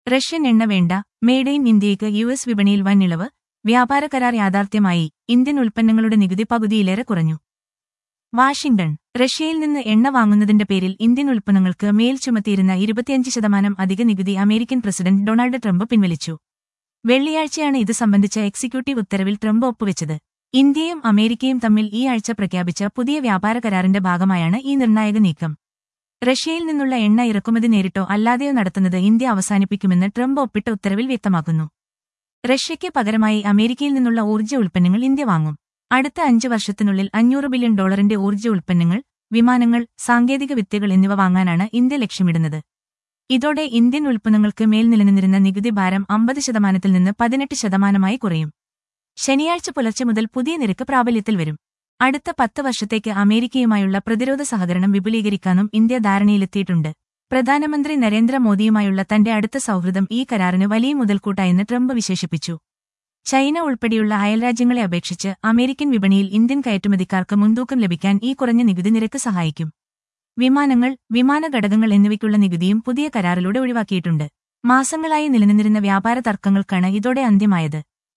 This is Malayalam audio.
റഷ്യൻ എണ്ണ വേണ്ട മെയ്ഡ് ഇൻ ഇന്ത്യയ്ക്ക് യു എസ് വിപണിയിൽ വൻ ഇളവ് വ്യാപാര കരാർ യാഥാർത്ഥ്യമായി ഇന്ത്യൻ ഉൽപ്പന്നങ്ങളുടെ നികുതി പകുതിയിലേറെ കുറഞ്ഞു വാഷിംഗ്ടൺ റഷ്യയിൽ നിന്ന് എണ്ണ വാങ്ങുന്നതിന്റെ പേരിൽ ഇന്ത്യൻ ഉൽപ്പന്നങ്ങൾക്ക് മേൽ ചുമത്തിയിരുന്ന ഇരുപത്തിയഞ്ച് ശതമാനം അധിക നികുതി അമേരിക്കൻ പ്രസിഡന്റ് ഡൊണാൾഡ് ട്രംപ് പിൻവലിച്ചു വെള്ളിയാഴ്ചയാണ് ഇത് സംബന്ധിച്ച എക്സിക്യൂട്ടീവ് ഉത്തരവിൽ ട്രംപ് ഒപ്പുവെച്ചത് ഇന്ത്യയും അമേരിക്കയും തമ്മിൽ ഈ ആഴ്ച പ്രഖ്യാപിച്ച പുതിയ വ്യാപാര കരാറിന്റെ ഭാഗമായാണ് ഈ നിർണായക നീക്കം റഷ്യയിൽ നിന്നുള്ള എണ്ണ ഇറക്കുമതി നേരിട്ടോ അല്ലാതെയോ നടത്തുന്നത് ഇന്ത്യ അവസാനിപ്പിക്കുമെന്ന് ട്രംപ് ഒപ്പിട്ട ഉത്തരവിൽ വ്യക്തമാക്കുന്നു റഷ്യയ്ക്ക് പകരമായി അമേരിക്കയിൽ നിന്നുള്ള ഊർജ്ജ ഉൽപ്പന്നങ്ങൾ ഇന്ത്യ വാങ്ങും അടുത്ത അഞ്ച് വർഷത്തിനുള്ളിൽ അഞ്ഞൂറ് ബില്യൺ ഡോളറിന്റെ ഊർജ്ജ ഉൽപ്പന്നങ്ങൾ വിമാനങ്ങൾ സാങ്കേതിക വിദ്യകൾ എന്നിവ വാങ്ങാനാണ് ഇന്ത്യ ലക്ഷ്യമിടുന്നത് ഇതോടെ ഇന്ത്യൻ ഉൽപ്പന്നങ്ങൾക്ക് മേൽ നിലനിന്നിരുന്ന നികുതി ഭാരം അമ്പത് ശതമാനത്തിൽ നിന്ന് പതിനെട്ട് ശതമാനമായി കുറയും ശനിയാഴ്ച പുലർച്ചെ മുതൽ പുതിയ നിരക്ക് പ്രാബല്യത്തിൽ വരും അടുത്ത പത്ത് വർഷത്തേക്ക് അമേരിക്കയുമായുള്ള പ്രതിരോധ സഹകരണം വിപുലീകരിക്കാനും ഇന്ത്യ ധാരണയിലെത്തിയിട്ടുണ്ട് പ്രധാനമന്ത്രി നരേന്ദ്രമോദിയുമായുള്ള തന്റെ അടുത്ത സൗഹൃദം ഈ കരാറിന് വലിയ മുതൽക്കൂട്ടായെന്ന് ട്രംപ് വിശേഷിപ്പിച്ചു ചൈന ഉൾപ്പെടെയുള്ള അയൽരാജ്യങ്ങളെ അപേക്ഷിച്ച് അമേരിക്കൻ വിപണിയിൽ ഇന്ത്യൻ കയറ്റുമതിക്കാർക്ക് മുൻതൂക്കം ലഭിക്കാൻ ഈ കുറഞ്ഞ നികുതി നിരക്ക് സഹായിക്കും വിമാനങ്ങൾ വിമാന ഘടകങ്ങൾ എന്നിവയ്ക്കുള്ള നികുതിയും പുതിയ കരാറിലൂടെ ഒഴിവാക്കിയിട്ടുണ്ട് മാസങ്ങളായി നിലനിന്നിരുന്ന വ്യാപാര തർക്കങ്ങൾക്കാണ് ഇതോടെ അന്ത്യമായത്